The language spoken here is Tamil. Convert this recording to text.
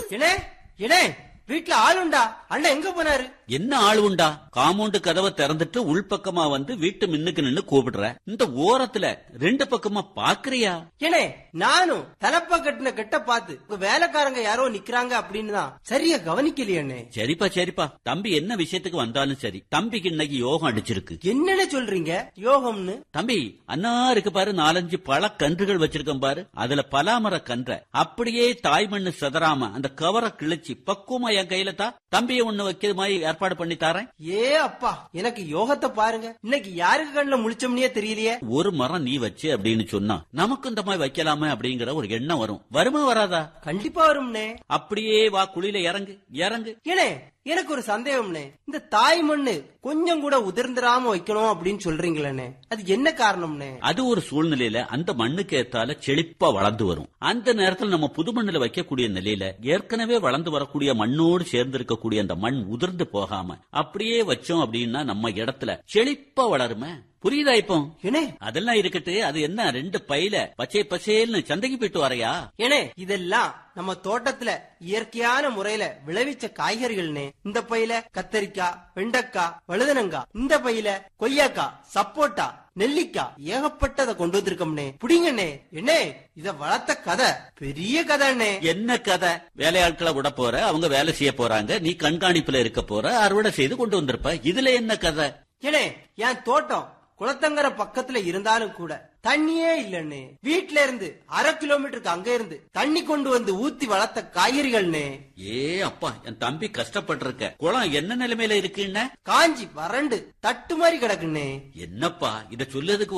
இணே இணே வீட்டுல ஆளுண்டா அண்ணன் எங்க போனாரு என்ன ஆள் உண்டா காம்பவுண்ட் கதவை திறந்துட்டு உள்பக்கமா வந்து வீட்டு மின்னுக்கு நின்னு கூப்பிடுற இந்த ஓரத்துல ரெண்டு பக்கமா பாக்குறியா இணே நானும் தலப்பா கட்டின கெட்ட பார்த்து உங்க வேலைக்காரங்க யாரோ நிக்கிறாங்க அப்படின்னு தான் சரியா கவனிக்கலையே சரிப்பா சரிப்பா தம்பி என்ன விஷயத்துக்கு வந்தாலும் சரி தம்பிக்கு இன்னைக்கு யோகம் அடிச்சிருக்கு என்னன்னு சொல்றீங்க யோகம்னு தம்பி அண்ணா இருக்கு பாரு நாலஞ்சு பழ கன்றுகள் வச்சிருக்கேன் பாரு அதுல பலாமர கன்ற அப்படியே தாய்மண்ணு சதறாம அந்த கவரை கிழிச்சு பக்குவமா என் கையில தா தம்பியை ஒண்ணு வைக்கிற மாதிரி ஏற்பாடு பண்ணி தாரேன் ஏ அப்பா எனக்கு யோகத்தை பாருங்க இன்னைக்கு யாருக்கு கண்ணுல முழிச்சோம்னே தெரியலையே ஒரு மரம் நீ வச்சு அப்படின்னு சொன்னா நமக்கு இந்த மாதிரி வைக்கலாமே அப்படிங்கிற ஒரு எண்ணம் வரும் வருமா வராதா கண்டிப்பா வரும்னே அப்படியே வா குழியில இறங்கு இறங்கு ஏனே எனக்கு ஒரு சந்தேகம்னே இந்த தாய் மண்ணு கொஞ்சம் கூட உதிர்ந்துராம வைக்கணும் அப்படின்னு சொல்றீங்களே அது என்ன காரணம்னே அது ஒரு சூழ்நிலையில அந்த மண்ணுக்கு ஏத்தால செழிப்பா வளர்ந்து வரும் அந்த நேரத்துல நம்ம புது மண்ணுல வைக்கக்கூடிய நிலையில ஏற்கனவே வளர்ந்து வரக்கூடிய மண்ணோடு சேர்ந்து இருக்கக்கூடிய அந்த மண் உதிர்ந்து போகாம அப்படியே வச்சோம் அப்படின்னா நம்ம இடத்துல செழிப்பா வளருமே புரியுதா இப்போ ஏனே அதெல்லாம் இருக்கட்டு அது என்ன ரெண்டு பையில பச்சை பசேல்னு சந்தைக்கு போயிட்டு வரையா ஏனே இதெல்லாம் நம்ம தோட்டத்துல இயற்கையான முறையில விளைவிச்ச காய்கறிகள்னே இந்த பையில கத்தரிக்காய் வெண்டைக்காய் வழுதனங்காய் இந்த பையில கொய்யாக்காய் சப்போட்டா நெல்லிக்காய் ஏகப்பட்டதை கொண்டு வந்திருக்கோம்னே புடிங்கண்ணே என்னே இத வளர்த்த கதை பெரிய கதைண்ணே என்ன கதை வேலையாட்களை விட போற அவங்க வேலை செய்ய போறாங்க நீ கண்காணிப்புல இருக்க போற அறுவடை செய்து கொண்டு வந்திருப்ப இதுல என்ன கதை ஏனே என் தோட்டம் குளத்தங்கர பக்கத்துல இருந்தாலும் கூட தண்ணியே இல்லன்னு வீட்ல இருந்து அரை கிலோமீட்டருக்கு அங்க இருந்து தண்ணி கொண்டு வந்து ஊத்தி வளர்த்த காய்கறிகள்னே ஏ அப்பா என் தம்பி கஷ்டப்பட்டிருக்க குளம் என்ன நிலைமையில இருக்குன்னு காஞ்சி வறண்டு தட்டு மாதிரி கிடக்குண்ணே என்னப்பா இத சொல்லதுக்கு